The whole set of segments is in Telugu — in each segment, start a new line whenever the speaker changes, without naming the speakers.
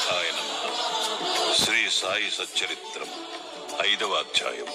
శ్రీనాథాయ నమ శ్రీ సాయి సచ్చరిత్రం ఐదవ అధ్యాయం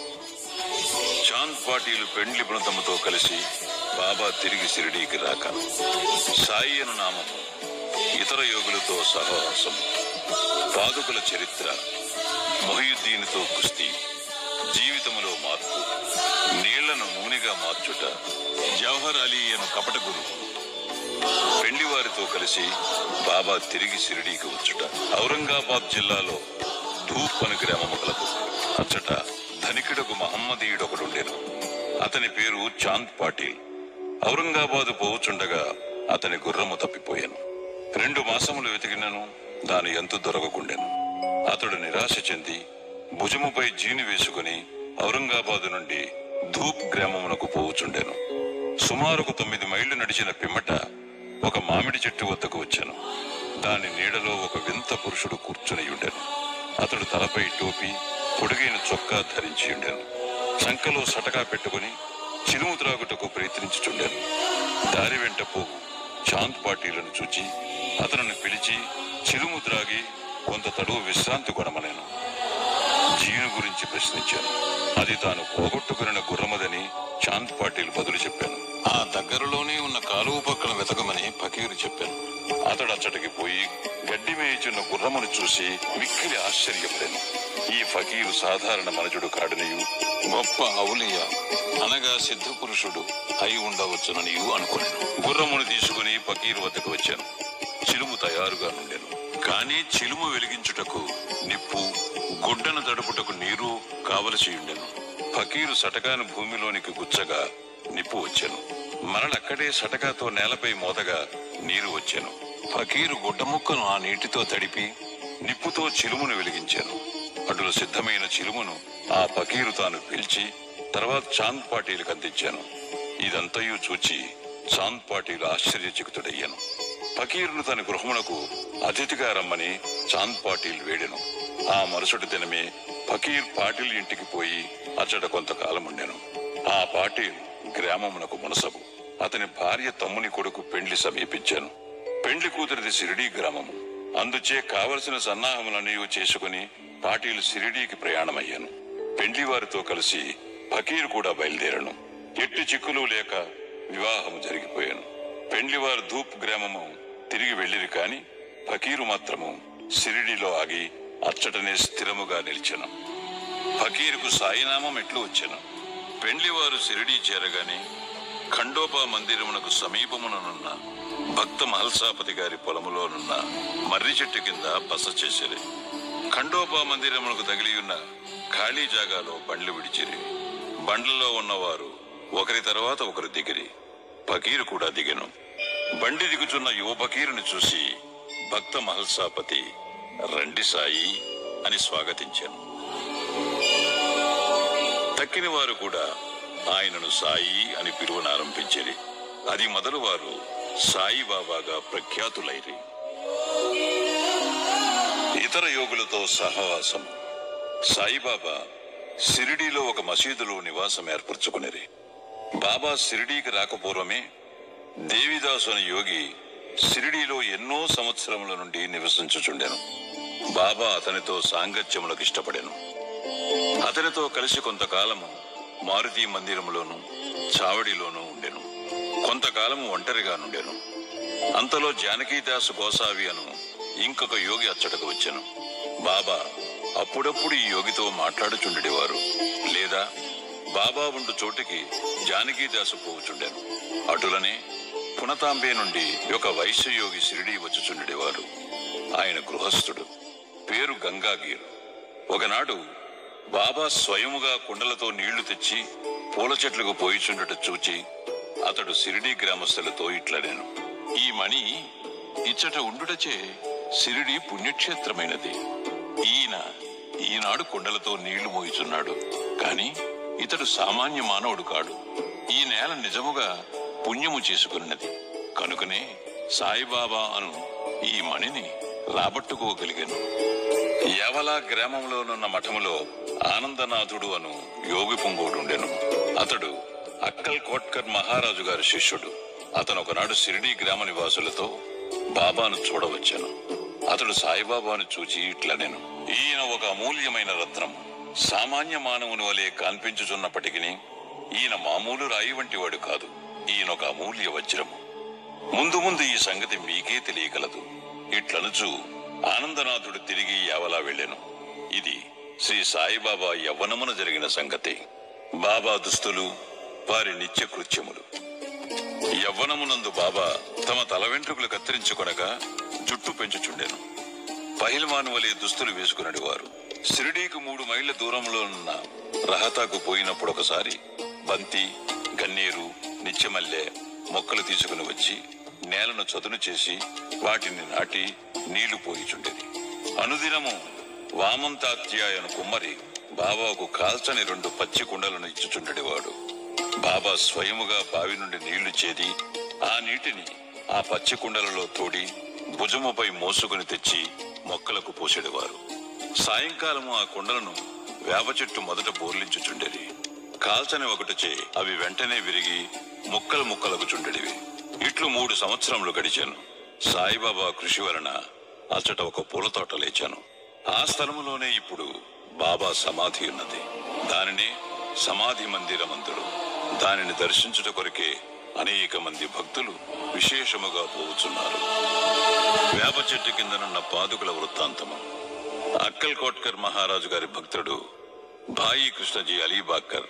చాంద్ పాటీలు పెండ్లి బృందముతో కలిసి బాబా తిరిగి షిరిడీకి రాక సాయి అను నామము ఇతర యోగులతో సహవాసం పాదుకుల చరిత్ర మొహియుద్దీన్తో కుస్తీ జీవితములో మార్పు నీళ్లను నూనెగా మార్చుట జవహర్ అలీ అను కపట గురువు పెండ్లి వారితో కలిసి బాబా తిరిగి షిరిడీకి వచ్చుట ఔరంగాబాద్ జిల్లాలో ధూప్ అను గ్రామము కలదు అచ్చట ధనికుడకు మహమ్మదీయుడొకడుండెను అతని పేరు చాంద్ పాటిల్ ఔరంగాబాదు పోవుచుండగా అతని గుర్రము తప్పిపోయాను రెండు మాసములు వెతికినను దాని ఎంతు దొరకకుండెను అతడు నిరాశ చెంది భుజముపై జీని వేసుకుని ఔరంగాబాదు నుండి ధూప్ గ్రామమునకు పోవుచుండెను సుమారుకు తొమ్మిది మైళ్లు నడిచిన పిమ్మట ఒక మామిడి చెట్టు వద్దకు వచ్చాను దాని నీడలో ఒక వింత పురుషుడు కూర్చుని ఉండెను అతడు తలపై టోపీ పొడిగైన చొక్కా ధరించి ఉండెను సంకలో సటకా పెట్టుకుని చిలుము త్రాగుటకు ప్రయత్నించుచుండెను దారి వెంట పోగు చాంద్ పాటీలను చూచి అతనిని పిలిచి చిలుము త్రాగి కొంత తడువు విశ్రాంతి కొనమనేను జీను గురించి ప్రశ్నించాను అది తాను పోగొట్టుకున్న గుర్రమదని చాంద్ పాటిల్ బదులు చెప్పాను ఆ దగ్గరలోనే ఉన్న కాలువ పక్కన వెతకమని ఫకీరు చెప్పాను అతడు అచ్చటికి పోయి గడ్డి మేయుచున్న గుర్రమును చూసి మిక్కిలి ఆశ్చర్యపడాను ఈ ఫకీరు సాధారణ మనుజుడు కాడనియు గొప్ప ఔలియ అనగా సిద్ధ పురుషుడు అయి ఉండవచ్చుననియు అనుకున్నాను గుర్రమును తీసుకుని ఫకీరు వద్దకు వచ్చాను చిలుము తయారుగా నుండెను కానీ చిలుము వెలిగించుటకు నిప్పు గుడ్డను తడుపుటకు నీరు కావలసి ఉండెను ఫకీరు సటకాను భూమిలోనికి గుచ్చగా నిప్పు వచ్చాను మరలక్కడే సటకాతో నేలపై మోతగా నీరు వచ్చాను ఫకీరు గుడ్డ ముక్కను ఆ నీటితో తడిపి నిప్పుతో చిలుమును వెలిగించాను అటులు సిద్ధమైన చిలుమును ఆ ఫకీరు తాను పిలిచి తర్వాత చాంద్ పాటీలకు అందించాను ఇదంతయు చూచి చాంద్ పాటీలు ఆశ్చర్యచకితుడయ్యాను ఫకీరును తన గృహమునకు అతిథిగా రమ్మని చాంద్ పాటీల్ వేడెను ఆ మరుసటి దినమే ఫకీర్ పాటిల్ ఇంటికి పోయి అచ్చట కొంతకాలం ఉండెను ఆ పాటిల్ గ్రామమునకు మునసబు అతని భార్య తమ్ముని కొడుకు పెండ్లి సమీపించాను పెండ్లి కూతురిది సిరిడీ గ్రామము అందుచే కావలసిన సన్నాహములన్నీ చేసుకుని పాటీలు సిరిడీకి ప్రయాణమయ్యాను పెండ్లి వారితో కలిసి ఫకీర్ కూడా బయలుదేరాను ఎట్టి చిక్కులు లేక వివాహము జరిగిపోయాను పెండ్లివారు ధూప్ గ్రామము తిరిగి వెళ్ళిరి కాని ఫకీరు మాత్రము సిరిడిలో ఆగి అచ్చటనే స్థిరముగా నిలిచెను ఫకీరుకు సాయినామం ఎట్లు వచ్చెను పెండ్లివారు సిరిడి చేరగానే ఖండోబా మందిరమునకు సమీపముననున్న భక్త మహల్సాపతి గారి పొలములోనున్న మర్రి చెట్టు కింద బస చేసిరి ఖండోబా మందిరమునకు తగిలి ఉన్న ఖాళీ జాగాలో బండ్లు విడిచిరి బండ్లలో ఉన్నవారు ఒకరి తర్వాత ఒకరు దిగిరి ఫకీరు కూడా దిగెను బండి దిగుచున్న యువ ఫకీరుని చూసి భక్త మహల్సాపతి రండి సాయి అని స్వాగతించాను తక్కిన వారు కూడా ఆయనను సాయి అని పిలువనారంభించిరి అది మొదలు వారు సాయి బాబాగా ప్రఖ్యాతులైరి ఇతర యోగులతో సహవాసం సాయిబాబా సిరిడీలో ఒక మసీదులో నివాసం ఏర్పరచుకునేది బాబా సిరిడీకి రాకపూర్వమే దేవిదాసు అనే యోగి సిరిడీలో ఎన్నో సంవత్సరముల నుండి నివసించుచుండెను బాబా అతనితో సాంగత్యములకు ఇష్టపడెను అతనితో కలిసి కొంతకాలము మారుతి మందిరములోను చావడిలోనూ ఉండెను కొంతకాలము ఒంటరిగా నుండెను అంతలో జానకీదాసు గోసావి అను ఇంకొక యోగి అచ్చటకు వచ్చెను బాబా అప్పుడప్పుడు ఈ యోగితో మాట్లాడుచుండేవారు లేదా బాబా ఉండు చోటికి జానకీదాసు పోవుచుండెను అటులనే పునతాంబే నుండి ఒక వైశ్య యోగి షిరిడి వచ్చుచుండేవారు ఆయన గృహస్థుడు పేరు గంగాగీర్ ఒకనాడు బాబా స్వయముగా కుండలతో నీళ్లు తెచ్చి పూల చెట్లకు పోయిచుండట చూచి అతడు సిరిడి గ్రామస్తులతో ఇట్లనేను ఈ మణి ఇచ్చట ఉండుటచే సిరిడి పుణ్యక్షేత్రమైనది ఈయన ఈనాడు కుండలతో నీళ్లు మోయిచున్నాడు కాని ఇతడు సామాన్య మానవుడు కాడు ఈ నేల నిజముగా పుణ్యము చేసుకున్నది కనుకనే సాయిబాబా అను ఈ మణిని రాబట్టుకోగలిగాను యవల గ్రామంలోనున్న మఠములో ఆనందనాథుడు అను యోగి పొంగోడుండెను అతడు అక్కల్ కోట్కర్ మహారాజు గారి శిష్యుడు అతను ఒకనాడు సిరిడి గ్రామ నివాసులతో బాబాను చూడవచ్చాను అతడు సాయిబాబాను చూచి ఇట్లా నేను ఈయన ఒక అమూల్యమైన రత్నం సామాన్య మానవుని వలె కనిపించుచున్నప్పటికీ ఈయన మామూలు రాయి వంటి వాడు కాదు ఈయన ఒక అమూల్య వజ్రము ముందు ముందు ఈ సంగతి మీకే తెలియగలదు ఇట్లనుచు ఆనందనాథుడు తిరిగి యావలా వెళ్ళెను ఇది శ్రీ సాయిబాబా యవ్వనమున జరిగిన సంగతి బాబా దుస్తులు వారి నిత్య కృత్యములు యవ్వనమునందు బాబా తమ తల వెంట్రుకలు కత్తిరించుకొనగా జుట్టు పెంచుచుండెను పహిల్వాను వలె దుస్తులు వేసుకునడి వారు షిరిడీకి మూడు మైళ్ళ దూరంలో ఉన్న రహతాకు పోయినప్పుడు ఒకసారి బంతి గన్నేరు నిత్యమల్లె మొక్కలు తీసుకుని వచ్చి నేలను చదును చేసి వాటిని నాటి నీళ్లు పోయిచుండేది అనుదినము వామంతాత్యాయను కుమ్మరి బాబాకు కాల్చని రెండు పచ్చి కుండలను ఇచ్చుచుండెడివాడు బాబా స్వయముగా బావి నుండి నీళ్లు చేది ఆ నీటిని ఆ పచ్చి కుండలలో తోడి భుజముపై మోసుకుని తెచ్చి మొక్కలకు పోసేడివారు సాయంకాలము ఆ కుండలను వేప చెట్టు మొదట బోర్లించుచుండేది కాల్చని ఒకటిచే అవి వెంటనే విరిగి ముక్కలు ముక్కలకు చుండెడివి ఇట్లు మూడు సంవత్సరములు గడిచాను సాయిబాబా కృషి వలన అచ్చట ఒక పూల తోట లేచాను ఆ స్థలములోనే ఇప్పుడు బాబా సమాధి ఉన్నది దానినే సమాధి మందిరమందుడు దానిని దర్శించుట కొరకే అనేక మంది భక్తులు విశేషముగా పోవుచున్నారు వేప చెట్టు కిందనున్న పాదుకుల వృత్తాంతము అక్కల్ కోట్కర్ మహారాజు గారి భక్తుడు భాయి కృష్ణజీ అలీబాక్కర్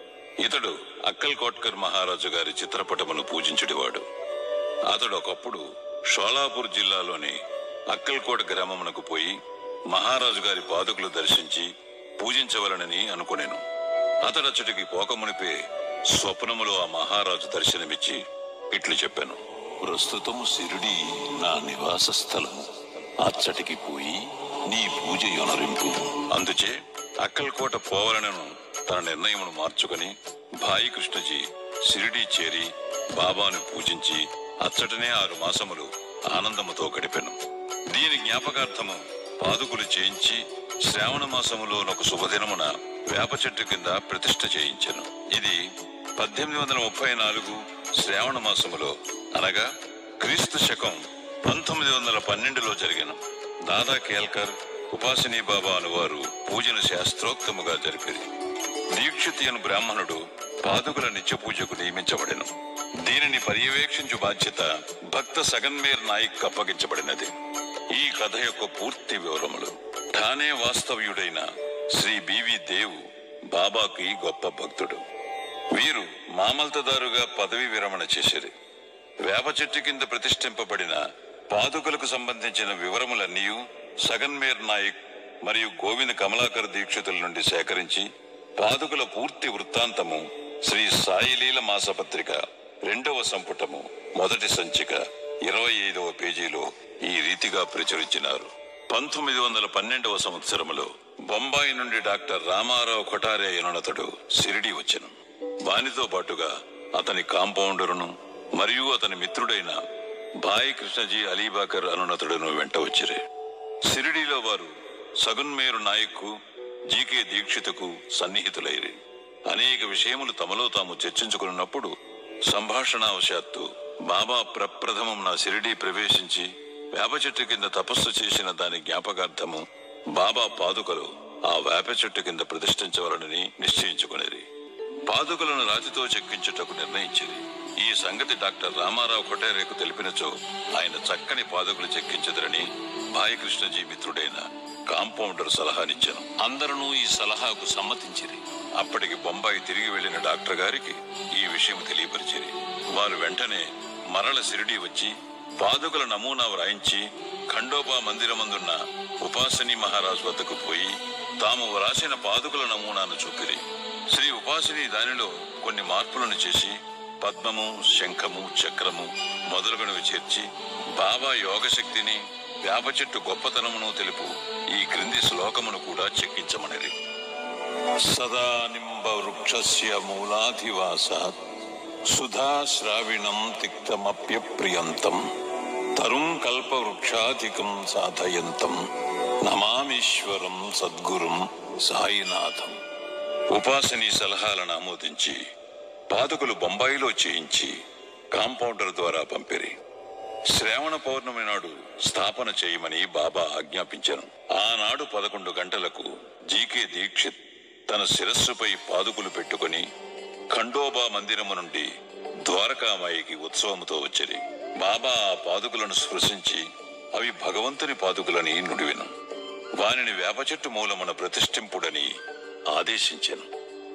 ఇతడు అక్కల్ కోట్కర్ మహారాజు గారి చిత్రపటమును పూజించుడివాడు అతడు ఒకప్పుడు షోలాపూర్ జిల్లాలోని అక్కల్కోట గ్రామమునకు పోయి మహారాజు గారి పాదుకులు దర్శించి పూజించవలనని అనుకునేను అతడచ్చటికి పోకమునిపే స్వప్నములో ఆ మహారాజు దర్శనమిచ్చి ఇట్లు చెప్పాను ప్రస్తుతము సిరుడి నా నివాస స్థలము అచ్చటికి పోయి నీ పూజ యొనరింపు అందుచే అక్కల్కోట పోవాలనను తన నిర్ణయమును మార్చుకొని భాయి కృష్ణజీ సిరిడి చేరి బాబాను పూజించి అచ్చటనే ఆరు మాసములు ఆనందముతో గడిపెను దీని జ్ఞాపకార్థము పాదుకులు చేయించి శ్రావణ మాసములో ఒక శుభదినమున వేప చెట్టు కింద ప్రతిష్ఠ చేయించెను ఇది పద్దెనిమిది వందల ముప్పై నాలుగు శ్రావణ మాసములో అనగా క్రీస్తు శకం పంతొమ్మిది వందల పన్నెండులో జరిగిన దాదా కేల్కర్ ఉపాసిని బాబా అనువారు పూజను శాస్త్రోక్తముగా జరిపిరి దీక్షితి అను బ్రాహ్మణుడు పాదుకుల నిత్య పూజకు నియమించబడెను దీనిని పర్యవేక్షించు బాధ్యత భక్త సగన్మేర్ నాయక్ అప్పగించబడినది ఈ కథ యొక్క పూర్తి వివరములు ఠానే వాస్తవ్యుడైన శ్రీ బివి దేవ్ బాబాకి గొప్ప భక్తుడు వీరు మామల్తదారుగా పదవి విరమణ చేసిరి వేప చెట్టు కింద ప్రతిష్ఠింపబడిన పాదుకలకు సంబంధించిన వివరములన్నీ సగన్మేర్ నాయక్ మరియు గోవింద్ కమలాకర్ దీక్షితుల నుండి సేకరించి పాదుకుల పూర్తి వృత్తాంతము శ్రీ సాయిలీల మాసపత్రిక రెండవ సంపుటము మొదటి సంచిక ఇరవై ఐదవ పేజీలో ఈ రీతిగా ప్రచురించినారు పంతొమ్మిది వందల పన్నెండవ సంవత్సరములో బొంబాయి నుండి డాక్టర్ రామారావు కొఠారే అనునతడు సిరిడి వచ్చెను వానితో పాటుగా అతని కాంపౌండరును మరియు అతని మిత్రుడైన భాయ్ కృష్ణజీ అలీబాకర్ అనునతుడును వెంట వచ్చిరే సిరిడిలో వారు సగున్మేరు నాయక్కు జీకే దీక్షితుకు సన్నిహితులైరి అనేక విషయములు తమలో తాము చర్చించుకున్నప్పుడు సంభాషణావశాత్తు బాబా ప్రప్రథమం నా సిరిడి ప్రవేశించి వేప చెట్టు కింద తపస్సు చేసిన దాని జ్ఞాపకార్థము బాబా పాదుకలు ఆ వేప చెట్టు కింద ప్రతిష్ఠించవలనని నిశ్చయించుకునేది పాదుకలను రాతితో చెక్కించుటకు నిర్ణయించింది ఈ సంగతి డాక్టర్ రామారావు కొటేరేకు తెలిపినచో ఆయన చక్కని పాదుకలు చెక్కించదురని భాయకృష్ణజీ మిత్రుడైన కాంపౌండర్ సలహానిచ్చాను అందరూ ఈ సలహాకు సమ్మతించిరి అప్పటికి బొంబాయి తిరిగి వెళ్లిన డాక్టర్ గారికి ఈ విషయం తెలియపరిచిరి వారు వెంటనే మరల సిరిడి వచ్చి పాదుకల నమూనా వ్రాయించి ఖండోబా మందిరమందున్న ఉపాసని మహారాజు వద్దకు పోయి తాము వ్రాసిన పాదుకల నమూనాను చూపిరి శ్రీ ఉపాసిని దానిలో కొన్ని మార్పులను చేసి పద్మము శంఖము చక్రము మొదలగునవి చేర్చి బాబా యోగ శక్తిని వేప చెట్టు గొప్పతనమును తెలుపు ఈ క్రింది శ్లోకమును కూడా చెక్కించమనిరి సదా నింబ వృక్షస్య మూలాధివాసాత్ సుధా శ్రావిణం తిక్తమప్యప్రియంతం తరుం కల్పవృక్షాధికం సాధయంతం నమామీశ్వరం సద్గురుం సాయినాథం ఉపాసని సలహాలను ఆమోదించి పాదకులు బొంబాయిలో చేయించి కాంపౌండర్ ద్వారా పంపిరి శ్రావణ పౌర్ణమి నాడు స్థాపన చేయమని బాబా ఆజ్ఞాపించాను ఆనాడు పదకొండు గంటలకు జీకే దీక్షిత్ తన శిరస్సుపై పాదుకులు పెట్టుకుని ఖండోబా మందిరము నుండి ద్వారకామాయికి ఉత్సవముతో వచ్చిరి బాబా ఆ పాదుకులను స్పృశించి అవి భగవంతుని పాదుకులని నుడివెను వానిని వేప చెట్టు మూలమున ప్రతిష్ఠింపుడని ఆదేశించాను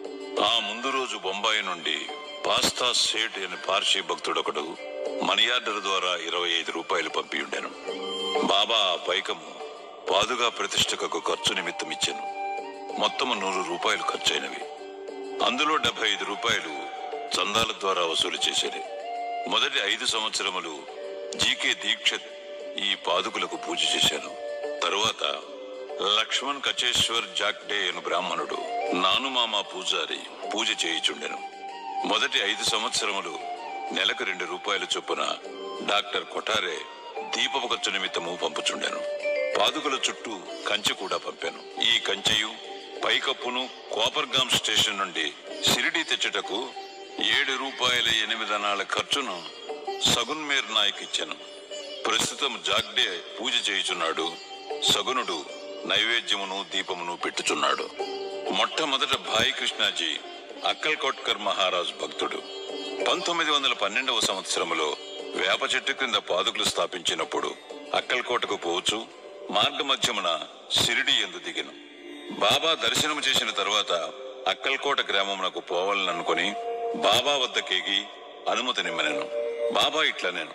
ఆ ముందు రోజు బొంబాయి నుండి పాస్తా సేట్ అనే పార్సీ భక్తుడొకడు మనీ ఆర్డర్ ద్వారా ఇరవై ఐదు రూపాయలు పంపి ఉండెను బాబా ఆ పైకము పాదుగా ప్రతిష్టకు ఖర్చు నిమిత్తం ఇచ్చాను మొత్తము నూరు రూపాయలు ఖర్చయినవి అందులో డెబ్బై ఐదు రూపాయలు చందాల ద్వారా వసూలు చేసేది మొదటి ఐదు సంవత్సరములు జీకే దీక్షత్ ఈ పాదుకులకు పూజ చేశాను తరువాత లక్ష్మణ్ కచేశ్వర్ జాక్డే అను బ్రాహ్మణుడు నానుమామ పూజారి పూజ చేయుచుండెను మొదటి ఐదు సంవత్సరములు నెలకు రెండు రూపాయల చొప్పున డాక్టర్ కొఠారే దీపపు ఖర్చు నిమిత్తము పంపుచుండెను పాదుకల చుట్టూ కంచె కూడా పంపాను ఈ కంచెయు పైకప్పును కోపర్గాం స్టేషన్ నుండి సిరిడి తెచ్చుటకు ఏడు రూపాయల ఎనిమిది అనాల ఖర్చును సగున్మేర్ నాయక్ ఇచ్చాను ప్రస్తుతం జాగ్డే పూజ చేయుచున్నాడు సగునుడు నైవేద్యమును దీపమును పెట్టుచున్నాడు మొట్టమొదట భాయి కృష్ణాజీ అక్కల్కోట్కర్ మహారాజ్ భక్తుడు పంతొమ్మిది వందల పన్నెండవ సంవత్సరములో వేప చెట్టు క్రింద పాదుకులు స్థాపించినప్పుడు అక్కల్కోటకు పోవచ్చు మార్గమధ్యమున సిరిడి ఎందు దిగెను బాబా దర్శనము చేసిన తరువాత అక్కల్కోట గ్రామమునకు పోవాలని అనుకుని బాబా వద్దకేగి అనుమతి నిమ్మనెను బాబా ఇట్లా నేను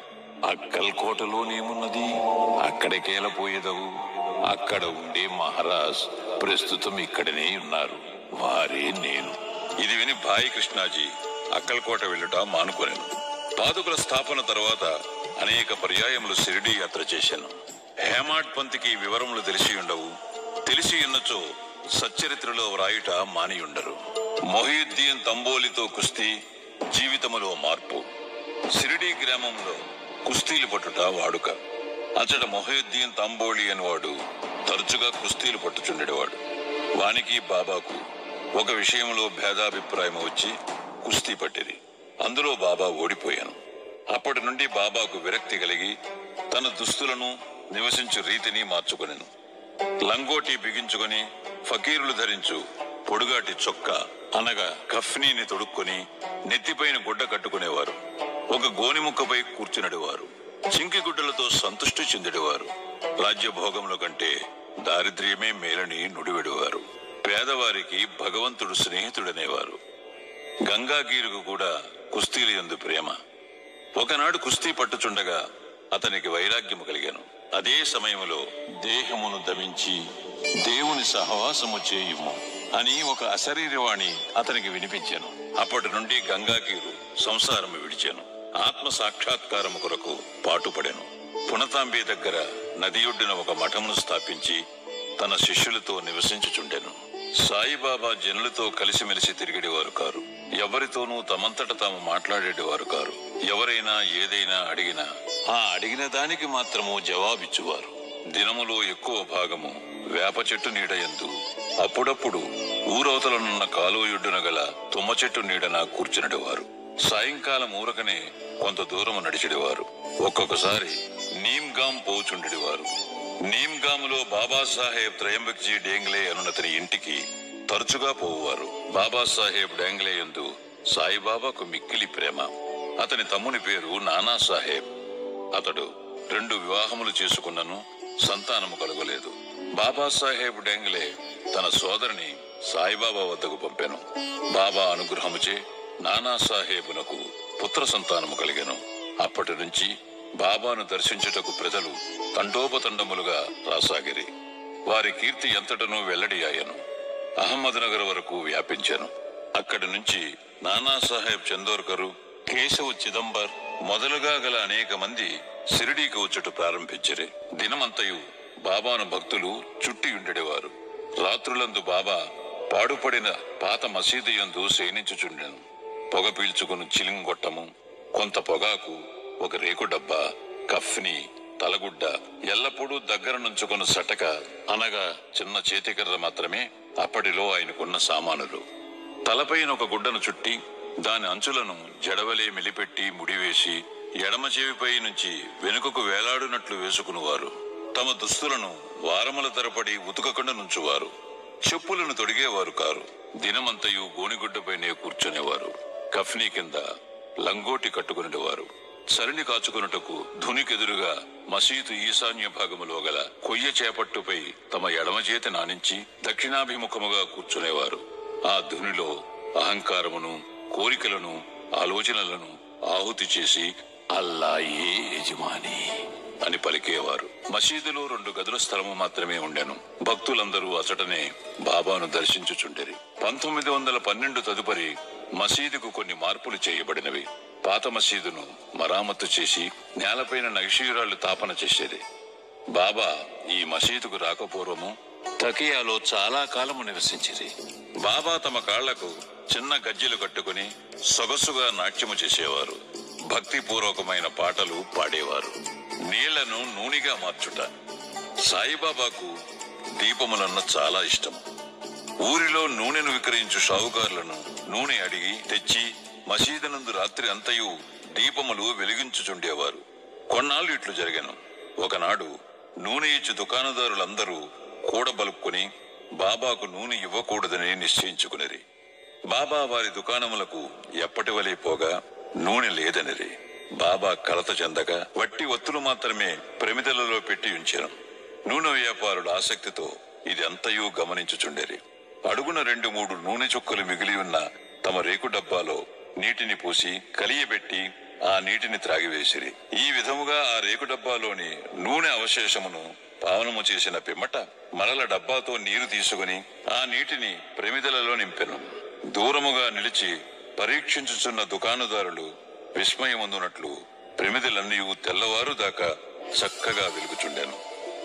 అక్కల్కోటలోనేమున్నది అక్కడికేల పోయేదవు అక్కడ ఉండే మహారాజ్ ప్రస్తుతం ఇక్కడనే ఉన్నారు వారే నేను ఇది విని భాయి కృష్ణాజీ అక్కల్కోట వెళ్ళుట మానుకొనెను పాదుకుల స్థాపన తర్వాత అనేక పర్యాయములు షిరిడీ యాత్ర చేశాను హేమాడ్ పంతికి ఈ వివరములు తెలిసి ఉండవు తెలిసి ఉన్నచో సచ్చరిత్రలో వ్రాయుట మాని ఉండరు మొహియుద్దీన్ తంబోలితో కుస్తీ జీవితములో మార్పు సిరిడి గ్రామంలో కుస్తీలు పట్టుట వాడుక అతడు మొహియుద్దీన్ తంబోళి అనేవాడు తరచుగా కుస్తీలు పట్టుచుండేవాడు వానికి బాబాకు ఒక విషయంలో భేదాభిప్రాయం వచ్చి కుస్తీ పట్టిరి అందులో బాబా ఓడిపోయాను అప్పటి నుండి బాబాకు విరక్తి కలిగి తన దుస్తులను నివసించు రీతిని మార్చుకొనెను లంగోటి బిగించుకొని ఫకీరులు ధరించు పొడుగాటి చొక్కా అనగా కఫ్నీని తొడుక్కొని నెత్తిపైన గుడ్డ కట్టుకునేవారు ఒక గోనిముక్కపై కూర్చునడివారు చింకి గుడ్డలతో సంతృష్టి చెందడివారు రాజ్యభోగముల కంటే దారిద్ర్యమే మేలని నుడివెడివారు పేదవారికి భగవంతుడు స్నేహితుడనేవారు గంగాగీరుకు కూడా కుస్తీలు ఎందు ప్రేమ ఒకనాడు కుస్తీ పట్టుచుండగా అతనికి వైరాగ్యము కలిగాను అదే సమయంలో దేహమును దమించి దేవుని సహవాసము చేయుము అని ఒక అశరీరవాణి అతనికి వినిపించాను అప్పటి నుండి గంగాకీరు సంసారము విడిచాను ఆత్మ సాక్షాత్కారము కొరకు పాటుపడాను పునతాంబే దగ్గర నది ఒడ్డున ఒక మఠమును స్థాపించి తన శిష్యులతో నివసించుచుండెను సాయిబాబా జనులతో కలిసిమెలిసి తిరిగేవారు కారు ఎవరితోనూ తమంతట తాము మాట్లాడేవారు కారు ఎవరైనా ఏదైనా అడిగినా ఆ అడిగిన దానికి మాత్రము జవాబిచ్చువారు దినములో ఎక్కువ భాగము వేప చెట్టు నీడయందు అప్పుడప్పుడు ఊరవతలనున్న కాలువయుడ్డున గల తుమ్మ చెట్టు నీడన కూర్చునడేవారు సాయంకాలం ఊరకనే కొంత దూరము నడిచెడివారు ఒక్కొక్కసారి నీమ్గాం పోచుండెడివారు నీమ్గాములో బాబాసాహెబ్ త్రయంబక్జీ డేంగ్లే అనునతని ఇంటికి తరచుగా పోవువారు బాబాసాహెబ్ డేంగ్లే యందు సాయిబాబాకు మిక్కిలి ప్రేమ అతని తమ్ముని పేరు నానా సాహెబ్ అతడు రెండు వివాహములు చేసుకున్నను సంతానము కలగలేదు బాబాసాహెబ్ డెంగ్లే తన సోదరిని సాయిబాబా వద్దకు పంపాను బాబా అనుగ్రహముచే నానా సాహేబునకు పుత్ర సంతానము కలిగెను అప్పటి నుంచి బాబాను దర్శించుటకు ప్రజలు తండోపతండములుగా రాసాగిరి వారి కీర్తి ఎంతటనూ వెల్లడి అయ్యను అహ్మద్నగర్ వరకు వ్యాపించాను అక్కడి నుంచి నానాసాహెబ్ చందోర్కరు కేశవ్ చిదంబర్ మొదలుగా గల అనేక మంది సిరిడీకి వచ్చుట ప్రారంభించిరి దినమంతయు బాబాను భక్తులు చుట్టి ఉండేవారు రాత్రులందు బాబా పాడుపడిన పాత మసీదు యందు శయనించుచుండెను పొగ పీల్చుకుని చిలింగొట్టము కొంత పొగాకు ఒక రేకు డబ్బా కఫ్ని తలగుడ్డ ఎల్లప్పుడూ దగ్గర నుంచుకున్న సటక అనగా చిన్న చేతికర్ర మాత్రమే అప్పటిలో ఆయనకున్న సామానులు తలపైన ఒక గుడ్డను చుట్టి దాని అంచులను జడవలే మెలిపెట్టి ముడివేసి ఎడమ చెవిపై నుంచి వెనుకకు వేలాడునట్లు వేసుకునివారు తమ దుస్తులను వారముల తరపడి ఉతుకకుండా నుంచువారు చెప్పులను తొడిగేవారు కారు దినమంతయు గోనిగుడ్డపైనే కూర్చునేవారు కఫ్నీ కింద లంగోటి కట్టుకునేవారు సరిని కాచుకున్నటకు ధునికెదురుగా మసీదు ఈశాన్య భాగములో గల కొయ్య చేపట్టుపై తమ ఎడమ చేతి నానించి దక్షిణాభిముఖముగా కూర్చునేవారు ఆ ధునిలో అహంకారమును కోరికలను ఆలోచనలను ఆహుతి చేసి అల్లాయే యజమాని అని పలికేవారు మసీదులో రెండు గదుల స్థలము మాత్రమే ఉండెను భక్తులందరూ అచటనే బాబాను దర్శించుచుండెరి పంతొమ్మిది వందల పన్నెండు తదుపరి మసీదుకు కొన్ని మార్పులు చేయబడినవి పాత మసీదును మరామత్తు చేసి నేలపైన నగిషీరాళ్లు తాపన చేసేది బాబా ఈ మసీదుకు రాకపూర్వము తకియాలో చాలా కాలము నివసించిరి బాబా తమ కాళ్లకు చిన్న గజ్జెలు కట్టుకుని సొగసుగా నాట్యము చేసేవారు భక్తిపూర్వకమైన పాటలు పాడేవారు నీళ్లను నూనెగా మార్చుట సాయిబాబాకు దీపములన్న చాలా ఇష్టం ఊరిలో నూనెను విక్రయించు షావుకారులను నూనె అడిగి తెచ్చి మసీదునందు రాత్రి అంతయు దీపములు వెలిగించుచుండేవారు కొన్నాళ్ళు ఇట్లు జరిగాను ఒకనాడు నూనె ఇచ్చి దుకాణదారులందరూ కూడబలుపుకొని బాబాకు నూనె ఇవ్వకూడదని నిశ్చయించుకునిరి బాబా వారి దుకాణములకు ఎప్పటి వలె పోగా నూనె లేదనిరి బాబా కలత చెందక వట్టి ఒత్తులు మాత్రమే ప్రమిదలలో పెట్టి ఉంచాను నూనె వ్యాపారుల ఆసక్తితో ఇది అంతయు గమనించుచుండేరి అడుగున రెండు మూడు నూనె చుక్కలు మిగిలి ఉన్న తమ రేకు డబ్బాలో నీటిని పోసి కలియబెట్టి ఆ నీటిని త్రాగివేసిరి ఈ విధముగా ఆ రేకు డబ్బాలోని నూనె అవశేషమును పావనము చేసిన పిమ్మట మరల డబ్బాతో నీరు తీసుకుని ఆ నీటిని ప్రమిదలలో నింపెను దూరముగా నిలిచి పరీక్షించుచున్న దుకాణదారులు విస్మయమందునట్లు ప్రమిదలన్నీ తెల్లవారు దాకా చక్కగా వెలుగుచుండెను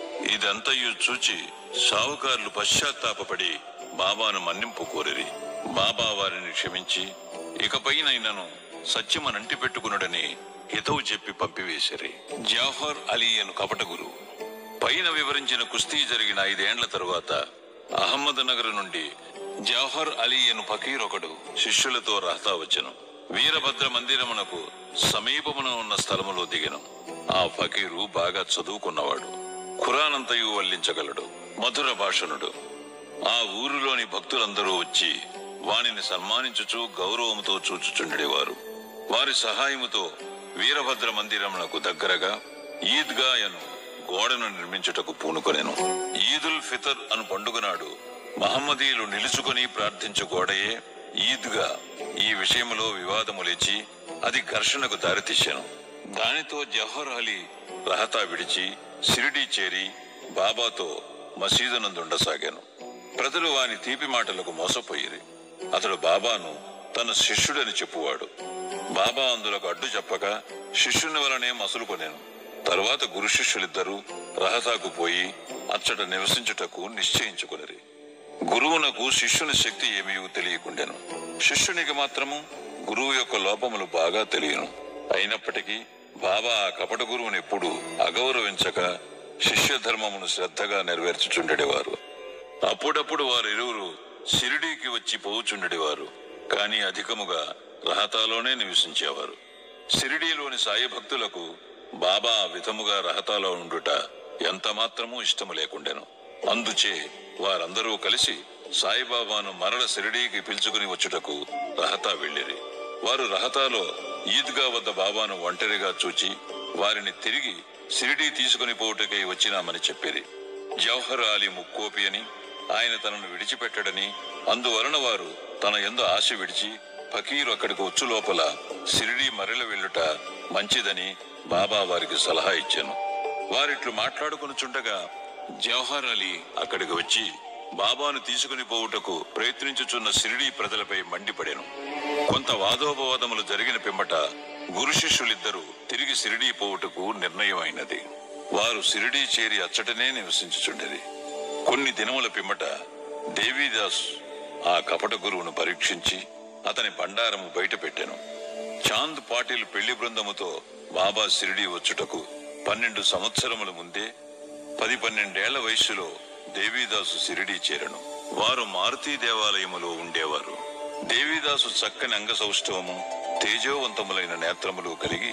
ఇదంతయు చూచి సావుకారులు పశ్చాత్తాపపడి బాబాను మన్నింపు కోరిరి బాబా వారిని క్షమించి ఇకపైనైనను సత్యమనంటి పెట్టుకునుడని హితవు చెప్పి పంపివేసిరి జాఫర్ అలీ అను కపట గురువు పైన వివరించిన కుస్తీ జరిగిన ఐదేండ్ల తరువాత అహ్మద్ నగర్ నుండి జవహర్ అలీ అను ఫకీర్ ఒకడు శిష్యులతో రహతా వచ్చెను వీరభద్ర మందిరమునకు సమీపమున ఉన్న స్థలములో దిగెను ఆ ఫకీరు బాగా చదువుకున్నవాడు ఖురానంతయు వల్లించగలడు మధుర భాషణుడు ఆ ఊరిలోని భక్తులందరూ వచ్చి వానిని సన్మానించుచు గౌరవముతో చూచుచుండేవారు వారి సహాయముతో వీరభద్ర మందిరమునకు దగ్గరగా ఈద్గా అను గోడను నిర్మించుటకు పూనుకొనెను ఈదుల్ ఫితర్ అను పండుగ నాడు మహమ్మదీయులు నిలుచుకొని ప్రార్థించు గోడయే ఈద్గా ఈ విషయములో వివాదము లేచి అది ఘర్షణకు దారితీశాను దానితో జవహర్ అలీ రహతా విడిచి సిరిడి చేరి బాబాతో మసీదునందుండసాగాను ప్రజలు వాని తీపి మాటలకు మోసపోయిరి అతడు బాబాను తన శిష్యుడని చెప్పువాడు బాబా అందులకు అడ్డు చెప్పక శిష్యుని వలనే మసులుకొనేను తరువాత గురు శిష్యులిద్దరూ రహతాకు పోయి అచ్చట నివసించుటకు నిశ్చయించుకునిరి గురువునకు శిష్యుని శక్తి ఏమీ తెలియకుండెను శిష్యునికి మాత్రము గురువు యొక్క లోపములు బాగా తెలియను అయినప్పటికీ బాబా ఆ కపట గురువుని ఎప్పుడు అగౌరవించక శిష్య ధర్మమును శ్రద్ధగా నెరవేర్చుచుండెడివారు అప్పుడప్పుడు వారిరువురు షిరిడీకి వచ్చి పోవుచుండెడివారు కానీ అధికముగా రహతాలోనే నివసించేవారు షిరిడీలోని సాయి భక్తులకు బాబా ఆ విధముగా రహతాలో ఉండుట ఎంత మాత్రమూ ఇష్టము లేకుండెను అందుచే వారందరూ కలిసి సాయిబాబాను మరల షిరిడీకి పిలుచుకుని వచ్చుటకు రహతా వెళ్ళిరి వారు రహతాలో ఈద్గా వద్ద బాబాను ఒంటరిగా చూచి వారిని తిరిగి షిరిడీ తీసుకుని పోవుటకై వచ్చినామని చెప్పిరి జవహర్ అలీ ముక్కోపి అని ఆయన తనను విడిచిపెట్టడని అందువలన వారు తన ఎందు ఆశ విడిచి ఫకీరు అక్కడికి వచ్చు లోపల సిరిడి మరల వెళ్ళుట మంచిదని బాబా వారికి సలహా ఇచ్చాను వారిట్లు మాట్లాడుకొనుచుండగా జవహర్ అలీ అక్కడికి వచ్చి బాబాను తీసుకుని పోవుటకు ప్రయత్నించుచున్న సిరిడి ప్రజలపై మండిపడాను కొంత వాదోపవాదములు జరిగిన పిమ్మట గురు శిష్యులిద్దరూ తిరిగి సిరిడి పోవుటకు నిర్ణయమైనది వారు సిరిడి చేరి అచ్చటనే నివసించుచుండేది కొన్ని దినముల పిమ్మట దేవీదాస్ ఆ కపట గురువును పరీక్షించి అతని బండారము బయట పెట్టెను చాంద్ పాటిల్ పెళ్లి బృందముతో బాబా సిరిడి వచ్చుటకు పన్నెండు సంవత్సరముల ముందే పది పన్నెండేళ్ల వయస్సులో దేవీదాసు సిరిడి చేరను వారు మారుతీ దేవాలయములో ఉండేవారు దేవీదాసు చక్కని అంగ సౌష్ఠవము తేజోవంతములైన నేత్రములు కలిగి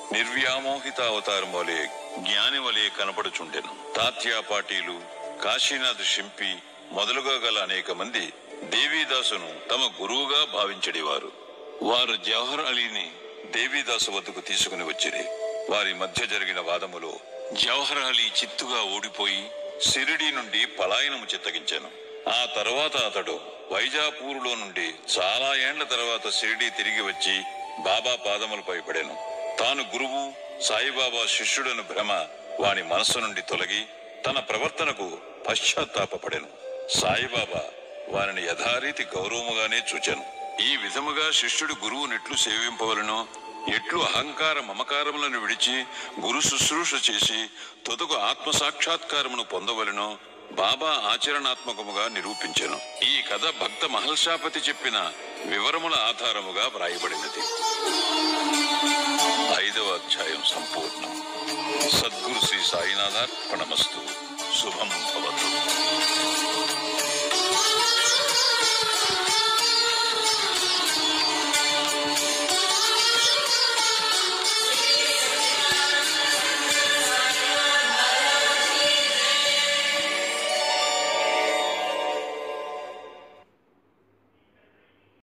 నిర్వ్యామోహిత అవతారం వలె జ్ఞాని వలె కనపడుచుండెను తాత్యా పాటీలు కాశీనాథ్ షింపి మొదలుగా గల అనేక మంది దేవీదాసును తమ గురువుగా భావించడివారు వారు జవహర్ అలీని దేవీదాసు వద్దకు తీసుకుని వచ్చిరి వారి మధ్య జరిగిన వాదములో జవహర్ అలీ చిత్తుగా ఓడిపోయి సిరిడి నుండి పలాయనము చిత్తగించాను ఆ తర్వాత అతడు వైజాపూర్లో నుండి చాలా ఏండ్ల తర్వాత షిరిడి తిరిగి వచ్చి బాబా పాదములపై పడాను తాను గురువు సాయిబాబా శిష్యుడను భ్రమ వాని మనస్సు నుండి తొలగి తన ప్రవర్తనకు పశ్చాత్తాపపడెను సాయిబాబా వారిని యథారీతి గౌరవముగానే చూచాను ఈ విధముగా శిష్యుడు గురువు నెట్లు సేవింపవలను ఎట్లు అహంకార మమకారములను విడిచి గురు శుశ్రూష చేసి తుదకు ఆత్మ సాక్షాత్కారమును పొందవలెనో బాబా ఆచరణాత్మకముగా నిరూపించెను ఈ కథ భక్త మహల్షాపతి చెప్పిన వివరముల ఆధారముగా వ్రాయబడినది ఐదవ అధ్యాయం సంపూర్ణం సద్గురు శ్రీ సాయినాథార్పణమస్తు శుభం భవతు